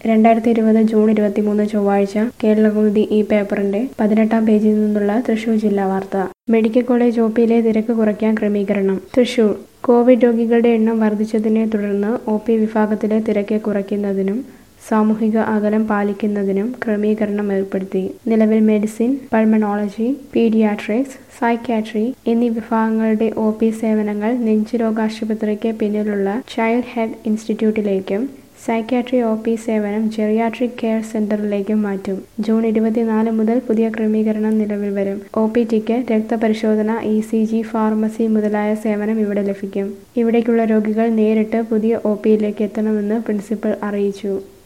രണ്ടായിരത്തി ഇരുപത് ജൂൺ ഇരുപത്തിമൂന്ന് ചൊവ്വാഴ്ച കേരളകൗമുദി ഈ പേപ്പറിന്റെ പതിനെട്ടാം പേജിൽ നിന്നുള്ള തൃശൂർ ജില്ലാ വാർത്ത മെഡിക്കൽ കോളേജ് ഒ പിയിലെ തിരക്ക് കുറയ്ക്കാൻ ക്രമീകരണം തൃശൂർ കോവിഡ് രോഗികളുടെ എണ്ണം വർദ്ധിച്ചതിനെ തുടർന്ന് ഒ പി വിഭാഗത്തിലെ തിരക്ക് കുറയ്ക്കുന്നതിനും സാമൂഹിക അകലം പാലിക്കുന്നതിനും ക്രമീകരണം ഏർപ്പെടുത്തി നിലവിൽ മെഡിസിൻ പൾമണോളജി പീഡിയാട്രിക്സ് സൈക്യാട്രി എന്നീ വിഭാഗങ്ങളുടെ ഒ പി സേവനങ്ങൾ നെഞ്ചുരോഗാശുപത്രിക്ക് പിന്നിലുള്ള ചൈൽഡ് ഹെഡ് ഇൻസ്റ്റിറ്റ്യൂട്ടിലേക്കും സൈക്യാട്രി ഒ പി സേവനം ജെറിയാട്രിക് കെയർ സെന്ററിലേക്കും മാറ്റും ജൂൺ ഇരുപത്തിനാല് മുതൽ പുതിയ ക്രമീകരണം നിലവിൽ വരും ഒ പി ടിക്ക് രക്തപരിശോധന ഇ സി ജി ഫാർമസി മുതലായ സേവനം ഇവിടെ ലഭിക്കും ഇവിടേക്കുള്ള രോഗികൾ നേരിട്ട് പുതിയ ഒ പിയിലേക്ക് എത്തണമെന്ന് പ്രിൻസിപ്പൽ അറിയിച്ചു